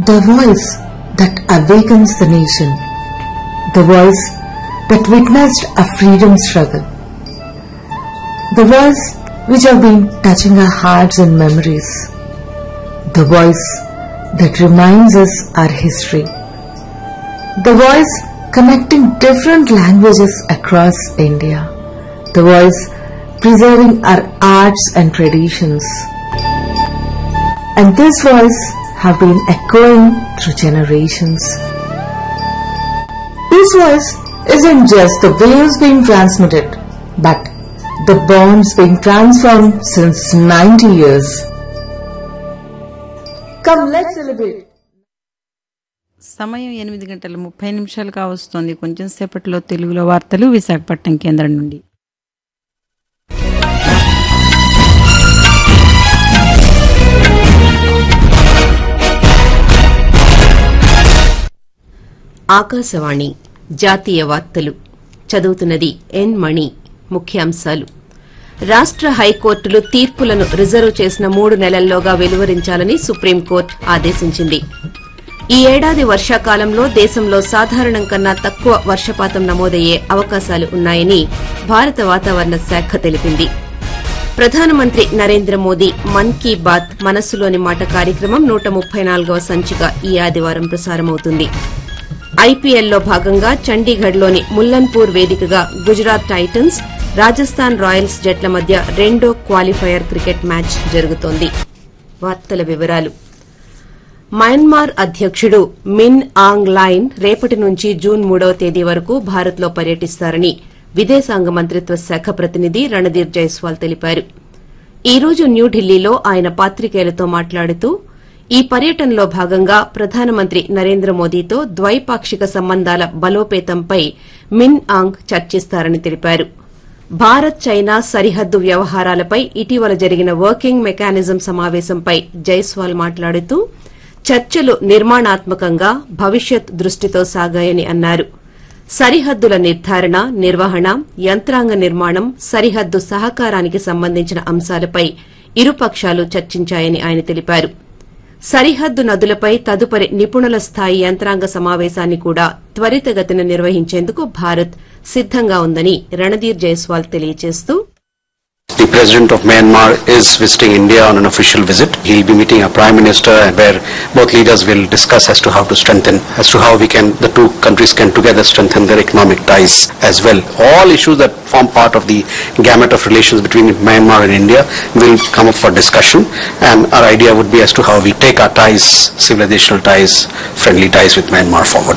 the voice that awakens the nation, the voice that witnessed a freedom struggle, the voice which have been touching our hearts and memories, the voice that reminds us our history, the voice connecting different languages across India, the voice preserving our arts and traditions. And this voice have been echoing through generations. This voice isn't just the waves being transmitted, but the bonds being transformed since 90 years. Come, let's celebrate. సమయం ఎనిమిది గంటల ముప్పై నిమిషాలు కావస్తోంది కొంచెం సేపట్లో తెలుగులో వార్తలు విశాఖపట్నం కేంద్రం నుండి ఆకాశవాణి జాతీయ వార్తలు చదువుతున్నది ఎన్ మణి ముఖ్యాంశాలు రాష్ట్ర హైకోర్టులు తీర్పులను రిజర్వ్ చేసిన మూడు నెలల్లోగా వెలువరించాలని సుప్రీంకోర్టు ఆదేశించింది ఈ ఏడాది వర్షాకాలంలో దేశంలో సాధారణం కన్నా తక్కువ వర్షపాతం నమోదయ్యే అవకాశాలు ఉన్నాయని భారత వాతావరణ శాఖ తెలిపింది ప్రధానమంత్రి నరేంద్ర మోదీ మన్ కీ బాత్ మనస్సులోని మాట కార్యక్రమం నూట ముప్పై నాలుగవ సంచిక ఈ ఆదివారం ప్రసారమవుతుంది ఐపీఎల్లో భాగంగా చండీగఢ్లోని ముల్లన్పూర్ వేదికగా గుజరాత్ టైటన్స్ రాజస్థాన్ రాయల్స్ జట్ల మధ్య రెండో క్వాలిఫైయర్ క్రికెట్ మ్యాచ్ జరుగుతోంది వార్తల వివరాలు మయన్మార్ అధ్యకుడు మిన్ ఆంగ్ లైన్ రేపటి నుంచి జూన్ మూడవ తేదీ వరకు భారత్లో పర్యటిస్తారని విదేశాంగ మంత్రిత్వ శాఖ ప్రతినిధి రణదీర్ జైస్వాల్ తెలిపారు ఈ రోజు న్యూఢిల్లీలో ఆయన పాత్రికేయులతో మాట్లాడుతూ ఈ పర్యటనలో భాగంగా ప్రధానమంత్రి నరేంద్ర మోదీతో ద్వైపాక్షిక సంబంధాల బలోపేతంపై మిన్ ఆంగ్ చర్చిస్తారని తెలిపారు భారత్ చైనా సరిహద్దు వ్యవహారాలపై ఇటీవల జరిగిన వర్కింగ్ మెకానిజం సమావేశంపై జైస్వాల్ మాట్లాడుతూ చర్చలు నిర్మాణాత్మకంగా భవిష్యత్ దృష్టితో సాగాయని అన్నారు సరిహద్దుల నిర్ధారణ నిర్వహణ యంత్రాంగ నిర్మాణం సరిహద్దు సహకారానికి సంబంధించిన అంశాలపై ఇరుపక్షాలు చర్చించాయని ఆయన తెలిపారు సరిహద్దు నదులపై తదుపరి నిపుణుల స్థాయి యంత్రాంగ సమావేశాన్ని కూడా త్వరితగతిన నిర్వహించేందుకు భారత్ సిద్దంగా ఉందని రణధీర్ జైస్వాల్ తెలియజేస్తూ The President of Myanmar is visiting India on an official visit. He'll be meeting our Prime Minister where both leaders will discuss as to how to strengthen, as to how we can, the two countries can together strengthen their economic ties as well. All issues that form part of the gamut of relations between Myanmar and India will come up for discussion and our idea would be as to how we take our ties, civilizational ties, friendly ties with Myanmar forward.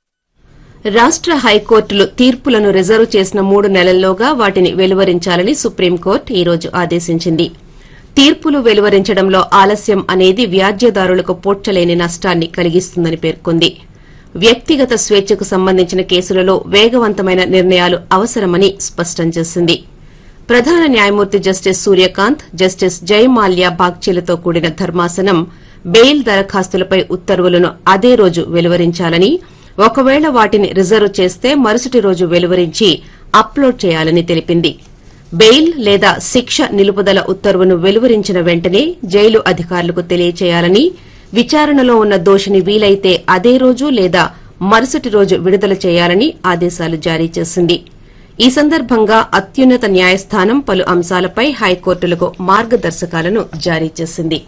రాష్ట్ర హైకోర్టులు తీర్పులను reserve చేసిన మూడు నెలల్లోగా వాటిని వెలువరించాలని supreme court ఈ రోజు ఆదేశించింది తీర్పులు వెలువరించడంలో ఆలస్యం అనేది వ్యాజ్యదారులకు పోడ్చలేని నష్టాన్ని కలిగిస్తుందని పేర్కొంది వ్యక్తిగత స్వేచ్ఛకు సంబంధించిన కేసులలో వేగవంతమైన నిర్ణయాలు అవసరమని స్పష్టం చేసింది ప్రధాన న్యాయమూర్తి జస్టిస్ సూర్యకాంత్ జస్టిస్ జయమాల్యా బాగ్చీలతో కూడిన ధర్మాసనం బెయిల్ దరఖాస్తులపై ఉత్తర్వులను అదే రోజు వెలువరించాలని ఒకవేళ వాటిని రిజర్వ్ చేస్తే మరుసటి రోజు వెలువరించి అప్లోడ్ చేయాలని తెలిపింది బెయిల్ లేదా శిక్ష నిలుపుదల ఉత్తర్వును వెలువరించిన వెంటనే జైలు అధికారులకు తెలియచేయాలని విచారణలో ఉన్న దోషిని వీలైతే అదే రోజు లేదా మరుసటి రోజు విడుదల చేయాలని ఆదేశాలు జారీ చేసింది ఈ సందర్భంగా అత్యున్నత న్యాయస్థానం పలు అంశాలపై హైకోర్టులకు మార్గదర్శకాలను జారీ చేసింది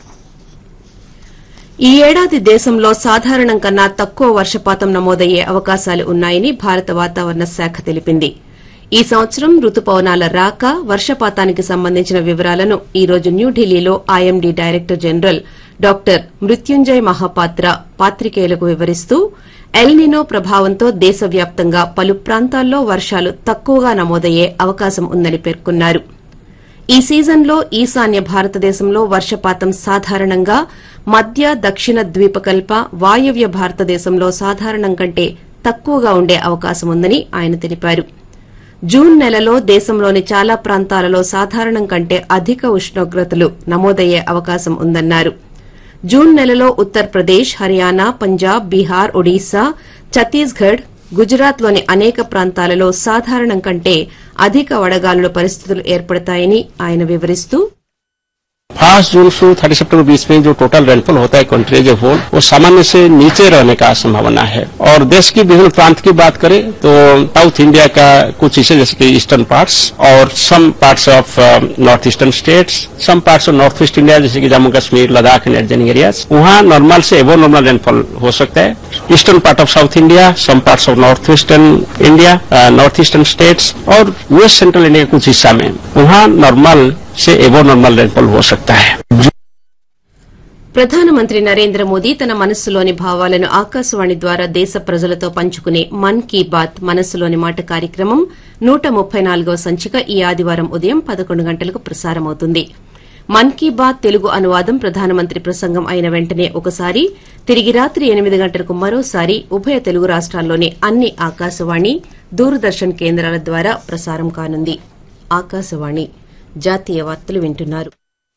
ఈ ఏడాది దేశంలో సాధారణం కన్నా తక్కువ వర్షపాతం నమోదయ్యే అవకాశాలు ఉన్నాయని భారత వాతావరణ శాఖ తెలిపింది ఈ సంవత్సరం రుతుపవనాల రాక వర్షపాతానికి సంబంధించిన వివరాలను ఈ రోజు న్యూఢిల్లీలో IMD director general doctor Mrutyunjay Mohapatra పాత్రికేయులకు వివరిస్తూ ఎల్నినో ప్రభావంతో దేశవ్యాప్తంగా పలు ప్రాంతాల్లో వర్షాలు తక్కువగా నమోదయ్యే అవకాశం ఉందని పేర్కొన్నారు ఈ సీజన్లో ఈశాన్య భారతదేశంలో వర్షపాతం సాధారణంగా మధ్య దక్షిణ ద్వీపకల్ప వాయవ్య భారతదేశంలో సాధారణం కంటే తక్కువగా ఉండే అవకాశం ఉందని ఆయన తెలిపారు జూన్ నెలలో దేశంలోని చాలా ప్రాంతాలలో సాధారణం కంటే అధిక ఉష్ణోగ్రతలు నమోదయ్యే అవకాశం ఉందన్నారు జూన్ నెలలో ఉత్తరప్రదేశ్ హర్యానా పంజాబ్ బీహార్ ఒడిశా ఛత్తీస్గఢ్ గుజరాత్లోని అనేక ప్రాంతాలలో సాధారణం కంటే అధిక వడగాలుల పరిస్థితులు ఏర్పడతాయని ఆయన వివరిస్తూ फर्स्ट जून से थर्टी सितंबर बीच में जो टोटल रेनफॉल होता है कंट्री एज ए होल वो सामान्य से नीचे रहने का संभावना है और देश की विभिन्न प्रांत की बात करें तो साउथ इंडिया का कुछ हिस्से जैसे कि ईस्टर्न पार्ट्स और some parts of north eastern states some parts of north east India जैसे कि Jammu Kashmir Ladakh and adjoining areas वहाँ नॉर्मल से एवो नॉर्मल रेनफॉल हो सकता है eastern part of south India some parts of north eastern India north eastern states और west central India के कुछ हिस्सा में वहाँ नॉर्मल से एवो नॉर्मल रेनफॉल हो सकता है ప్రధానమంత్రి నరేంద్ర మోదీ తన మనస్సులోని భావాలను ఆకాశవాణి ద్వారా దేశ ప్రజలతో పంచుకునే మన్ కీ బాత్ మనస్సులోని మాట కార్యక్రమం నూట ముప్పై నాలుగవ సంచిక ఈ ఆదివారం ఉదయం పదకొండు గంటలకు ప్రసారమవుతుంది మన్ కీ బాత్ తెలుగు అనువాదం ప్రధానమంత్రి ప్రసంగం అయిన వెంటనే ఒకసారి తిరిగి రాత్రి ఎనిమిది గంటలకు మరోసారి ఉభయ తెలుగు రాష్ట్రాల్లోని అన్ని ఆకాశవాణి దూరదర్శన్ కేంద్రాల ద్వారా ప్రసారం కానుంది ఆకాశవాణి జాతీయ వార్తలు వింటున్నారు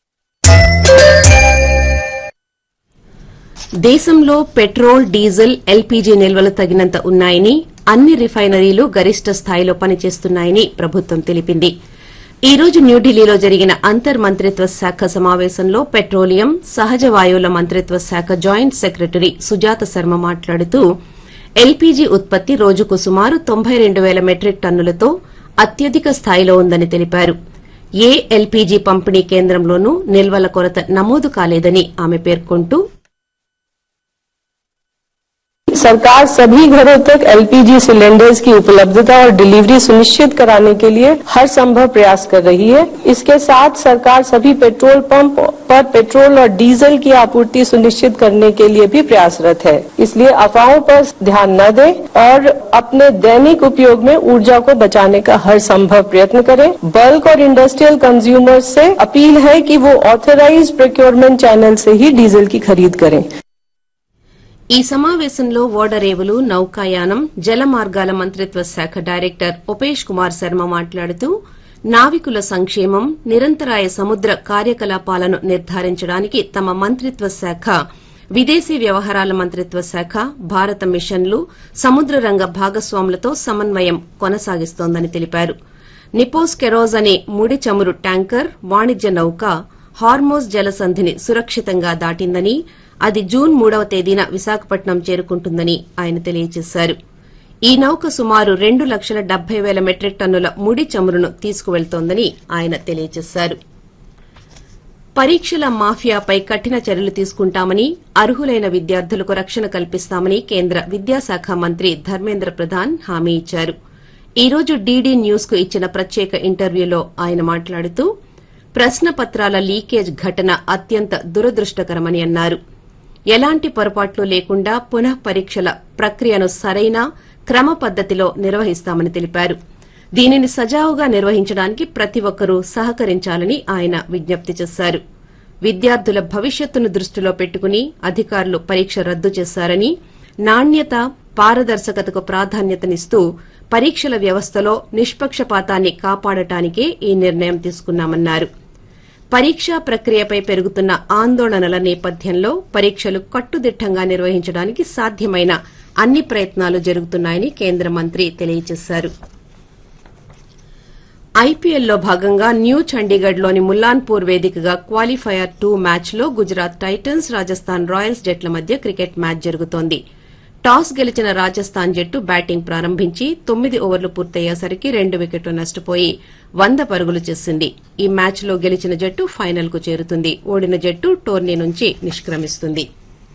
దేశంలో పెట్రోల్ డీజిల్ ఎల్పీజీ నిల్వలు తగినంత ఉన్నాయని అన్ని రిఫైనరీలు గరిష్ట స్థాయిలో పనిచేస్తున్నాయని ప్రభుత్వం తెలిపింది ఈ రోజు న్యూఢిల్లీలో జరిగిన అంతర్ మంత్రిత్వ శాఖ సమావేశంలో పెట్రోలియం సహజ వాయువుల మంత్రిత్వ శాఖ జాయింట్ సెక్రటరీ సుజాత శర్మ మాట్లాడుతూ ఎల్పీజీ ఉత్పత్తి రోజుకు సుమారు తొంభై రెండు పేల మెట్రిక్ టన్నులతో అత్యధిక స్థాయిలో ఉందని తెలిపారు ఏ ఎల్పీజీ పంపిణీ కేంద్రంలోనూ నిల్వల కొరత నమోదు కాలేదని ఆమె పేర్కొంటూ सरकार सभी घरों तक एलपीजी सिलेंडर्स की उपलब्धता और डिलीवरी सुनिश्चित कराने के लिए हर संभव प्रयास कर रही है इसके साथ सरकार सभी पेट्रोल पंप पर पेट्रोल और डीजल की आपूर्ति सुनिश्चित करने के लिए भी प्रयासरत है इसलिए अफवाहों पर ध्यान न दें और अपने दैनिक उपयोग में ऊर्जा को बचाने का हर संभव प्रयत्न करें बल्क और इंडस्ट्रियल कंज्यूमर्स से अपील है कि वो ऑथराइज प्रोक्योरमेंट चैनल से ही डीजल की खरीद करें ఈ సమావేశంలో ఓడరేవులు నౌకాయానం జల మార్గాల మంత్రిత్వ శాఖ డైరెక్టర్ ఉపేష్ కుమార్ శర్మ మాట్లాడుతూ నావికుల సంక్షేమం నిరంతరాయ సముద్ర కార్యకలాపాలను నిర్ధారించడానికి తమ మంత్రిత్వ శాఖ విదేశీ వ్యవహారాల మంత్రిత్వ శాఖ భారత మిషన్లు సముద్ర రంగ భాగస్వాములతో సమన్వయం కొనసాగిస్తోందని తెలిపారు నిపోస్ కెరోజ్ అనే ముడి చమురు ట్యాంకర్ వాణిజ్య నౌక హార్మోజ్ జలసంధిని సురక్షితంగా దాటిందని అది జూన్ మూడవ తేదీన విశాఖపట్నం చేరుకుంటుందని ఆయన తెలియజేశారు ఈ నౌక సుమారు రెండు లక్షల డెబ్బై పేల మెట్రిక్ టన్నుల ముడి చమురును తీసుకువెళ్తోందని ఆయన తెలియజేశారు పరీక్షల మాఫియాపై కఠిన చర్యలు తీసుకుంటామని అర్హులైన విద్యార్థులకు రక్షణ కల్పిస్తామని కేంద్ర విద్యాశాఖ మంత్రి ధర్మేంద్ర ప్రధాన్ హామీ ఇచ్చారు ఈ రోజు డీడీ న్యూస్ కు ఇచ్చిన ప్రత్యేక ఇంటర్వ్యూలో ఆయన మాట్లాడుతూ ప్రశ్నపత్రాల లీకేజ్ ఘటన అత్యంత దురదృష్టకరమని అన్నారు ఎలాంటి పొరపాట్లు లేకుండా పునః పరీక్షల ప్రక్రియను సరైన క్రమ పద్దతిలో నిర్వహిస్తామని తెలిపారు దీనిని సజావుగా నిర్వహించడానికి ప్రతి ఒక్కరూ సహకరించాలని ఆయన విజ్ఞప్తి చేశారు విద్యార్థుల భవిష్యత్తును దృష్టిలో పెట్టుకుని అధికారులు పరీక్ష రద్దు చేశారని నాణ్యత పారదర్శకతకు ప్రాధాన్యతనిస్తూ పరీక్షల వ్యవస్థలో నిష్పక్షపాతాన్ని కాపాడటానికే ఈ నిర్ణయం తీసుకున్నామన్నారు పరీక్షా ప్రక్రియపై పెరుగుతున్న ఆందోళనల నేపథ్యంలో పరీక్షలు కట్టుదిట్టంగా నిర్వహించడానికి సాధ్యమైన అన్ని ప్రయత్నాలు జరుగుతున్నాయని కేంద్ర మంత్రి తెలియజేశారు ఐపీఎల్లో భాగంగా న్యూ చండీగఢ్లోని ముల్లాన్పూర్ వేదికగా క్వాలిఫైయర్ టూ మ్యాచ్లో గుజరాత్ టైటన్స్ రాజస్థాన్ రాయల్స్ జట్ల మధ్య క్రికెట్ మ్యాచ్ జరుగుతోంది టాస్ గెలిచిన రాజస్థాన్ జట్టు బ్యాటింగ్ ప్రారంభించి తొమ్మిది ఓవర్లు పూర్తయ్యేసరికి రెండు వికెట్లు నష్టపోయి వంద పరుగులు చేసింది ఈ మ్యాచ్లో గెలిచిన జట్టు ఫైనల్ కు చేరుతుంది ఓడిన జట్టు టోర్నీ నుంచి నిష్క్రమిస్తుంది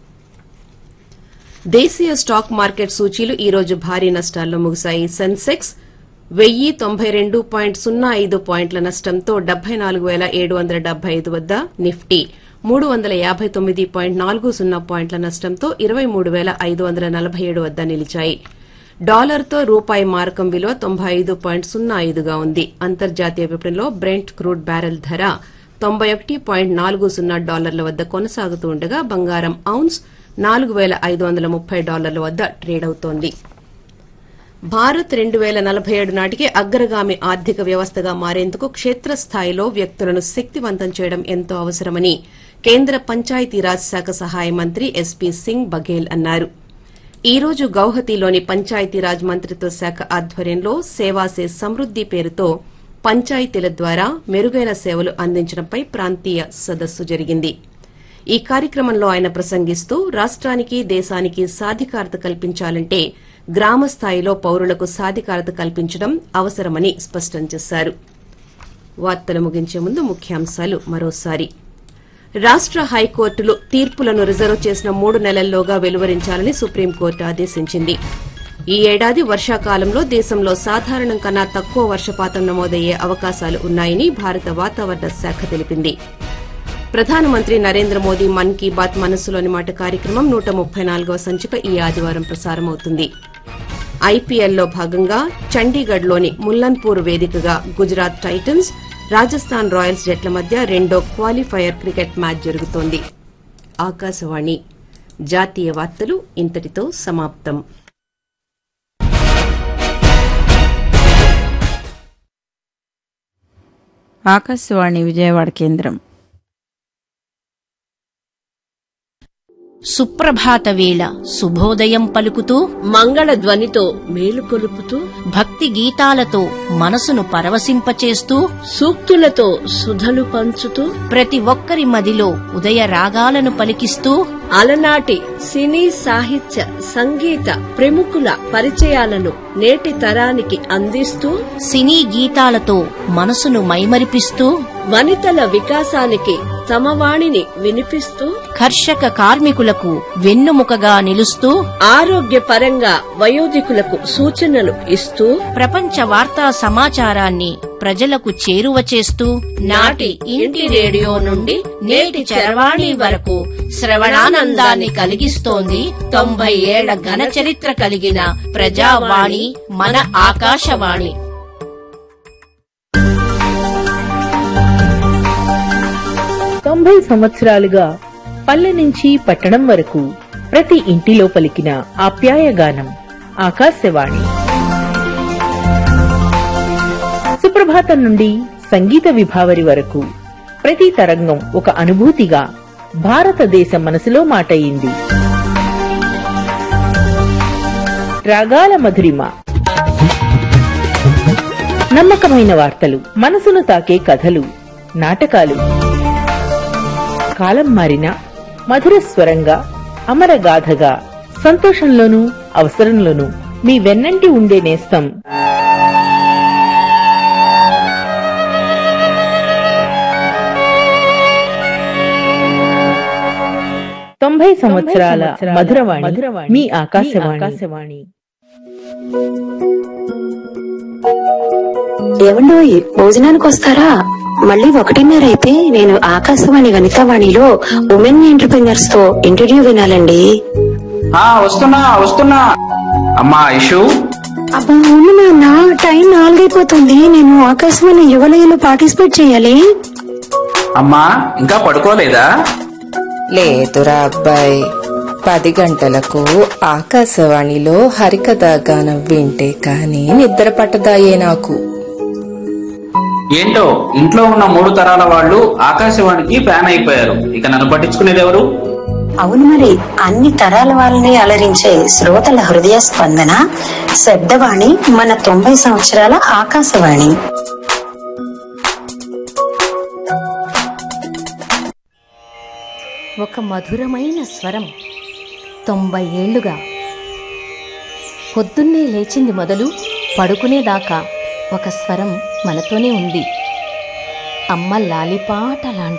దేశీయ స్టాక్ మార్కెట్ సూచీలు ఈ రోజు భారీ నష్టాల్లో ముగిశాయి సెన్సెక్స్ వెయ్యి తొంభై రెండు పాయింట్ సున్నా ఐదు పాయింట్ల నష్టంతో డెబ్బై నాలుగు వేల ఏడు వందల డెబ్బై ఐదు వద్ద నిఫ్టీ మూడు వందల యాభై తొమ్మిది పాయింట్ నాలుగు సున్నా పాయింట్ల నష్టంతో ఇరవై మూడు వేల ఐదు వందల నలభై ఏడు వద్ద నిలిచాయి డాలర్తో రూపాయి మారకం విలువ తొంభై ఐదు పాయింట్ సున్నా ఐదుగా ఉంది అంతర్జాతీయ విపణిలో బ్రెంట్ క్రూడ్ బ్యారెల్ ధర తొంభై ఒకటి పాయింట్ నాలుగు సున్నా డాలర్ల వద్ద కొనసాగుతూ ఉండగా బంగారం ఔన్స్ నాలుగు వేల ఐదు వందల ముప్పై డాలర్ల వద్ద ట్రేడ్ అవుతోంది భారత్ రెండు వేల నలభై ఏడు నాటికి అగ్రగామి ఆర్థిక వ్యవస్థగా మారేందుకు క్షేత్రస్థాయిలో వ్యక్తులను శక్తివంతం చేయడం ఎంతో అవసరమని కేంద్ర పంచాయతీరాజ్ శాఖ సహాయ మంత్రి ఎస్పీ సింగ్ బఘేల్ అన్నారు ఈ రోజు గౌహతిలోని పంచాయతీరాజ్ మంత్రిత్వ శాఖ ఆధ్వర్యంలో సేవాసే సమృద్ది పేరుతో పంచాయతీల ద్వారా మెరుగైన సేవలు అందించడంపై ప్రాంతీయ సదస్సు జరిగింది ఈ కార్యక్రమంలో ఆయన ప్రసంగిస్తూ రాష్ట్రానికి దేశానికి సాధికారత కల్పించాలంటే గ్రామ స్థాయిలో పౌరులకు సాధికారత కల్పించడం అవసరమని స్పష్టం చేశారు వార్తలు ముగించే ముందు ముఖ్యాంశాలు మరోసారి రాష్ట్ర హైకోర్టులు తీర్పులను రిజర్వ్ చేసిన మూడు నెలల్లోగా వెలువరించాలని సుప్రీంకోర్టు ఆదేశించింది ఈ ఏడాది వర్షాకాలంలో దేశంలో సాధారణం కన్నా తక్కువ వర్షపాతం నమోదయ్యే అవకాశాలు ఉన్నాయని భారత వాతావరణ శాఖ తెలిపింది ప్రధానమంత్రి నరేంద్ర మోదీ మన్ కీ బాత్ మనస్సులోని మాట కార్యక్రమం నూట ముప్పై నాలుగవ సంచిక ఈ ఆదివారం ప్రసారమవుతుంది ఐపీఎల్లో భాగంగా చండీగఢ్లోని ముల్లన్పూర్ వేదికగా గుజరాత్ టైటన్స్ రాజస్థాన్ రాయల్స్ జట్ల మధ్య రెండో క్వాలిఫైయర్ క్రికెట్ మ్యాచ్ జరుగుతోంది ఆకాశవాణి జాతీయ వార్తలు ఇంతటితో సమాప్తం ఆకాశవాణి విజయవాడ కేంద్రం సుప్రభాత వేళ శుభోదయం పలుకుతూ మంగళ ధ్వనితో మేలుకొలుపుతూ భక్తి గీతాలతో మనసును పరవశింపచేస్తూ సూక్తులతో సుధలు పంచుతూ ప్రతి ఒక్కరి మదిలో ఉదయ రాగాలను పలికిస్తూ అలనాటి సినీ సాహిత్య సంగీత ప్రముఖుల పరిచయాలను నేటి తరానికి అందిస్తూ సినీ గీతాలతో మనసును మైమరిపిస్తూ వనితల వికాసానికి తమ వాణిని వినిపిస్తూ కర్షక కార్మికులకు వెన్నుముకగా నిలుస్తూ ఆరోగ్యపరంగా వయోధికులకు సూచనలు ఇస్తూ ప్రపంచ వార్తా సమాచారాన్ని ప్రజలకు చేరువ చేస్తూ నాటి ఇంటి రేడియో నుండి నేటి చరవాణి వరకు శ్రవణానందాన్ని కలిగిస్తోంది తొంభై ఏళ్ల ఘన చరిత్ర కలిగిన ప్రజావాణి మన ఆకాశవాణి తొంభై సంవత్సరాలుగా పల్లె నుంచి పట్టణం వరకు ప్రతి ఇంటిలో పలికిన ఆప్యాయగానం ఆకాశవాణి సుప్రభాతం నుండి సంగీత విభావరి వరకు ప్రతి తరంగం ఒక అనుభూతిగా భారతదేశ మనసులో మాటయింది రాగాల మధురిమ నమ్మకమైన వార్తలు మనసును తాకే కథలు నాటకాలు కాలం మారిన మధుర స్వరంగా అమరగాథగా సంతోషంలోనూ అవసరంలోనూ మీ వెన్నంటి ఉండే నేస్తం తొంభై సంవత్సరాల మధురవాణి మీ ఆకాశవాణి ఏమండోయ్ భోజనానికి వస్తారా మళ్ళీ ఒకటిన్నర అయితే నేను ఆకాశవాణి వనితావాణిలో ఉమెన్ ఎంటర్ప్రినర్స్ తో ఇంటర్వ్యూ వినాలండి ఆ వస్తున్నా వస్తున్నా అమ్మా ఇషు అబ్బా అవును నాన్న టైం నాలుగైపోతుంది నేను ఆకాశవాణి యువలయలో పార్టిసిపేట్ చేయాలి అమ్మా ఇంకా పడుకోలేదా లేదురా అబ్బాయి పది గంటలకు ఆకాశవాణిలో హరికథ గానం వింటే కాని నిద్ర పట్టదాయే నాకు ఏంటో ఇంట్లో ఉన్న మూడు తరాల వాళ్ళు ఆకాశవాణికి ఫ్యాన్ అయిపోయారు ఇక నన్ను పట్టించుకునేది ఎవరు అవును మరి అన్ని తరాల వాళ్ళని అలరించే శ్రోతల హృదయ స్పందన శబ్దవాణి మన తొంభై సంవత్సరాల ఆకాశవాణి ఒక మధురమైన స్వరం తొంభై ఏళ్లుగా పొద్దున్నే లేచింది మొదలు పడుకునేదాకా ఒక స్వరం మనతోనే ఉంది అమ్మ లాలిపాట లాంటి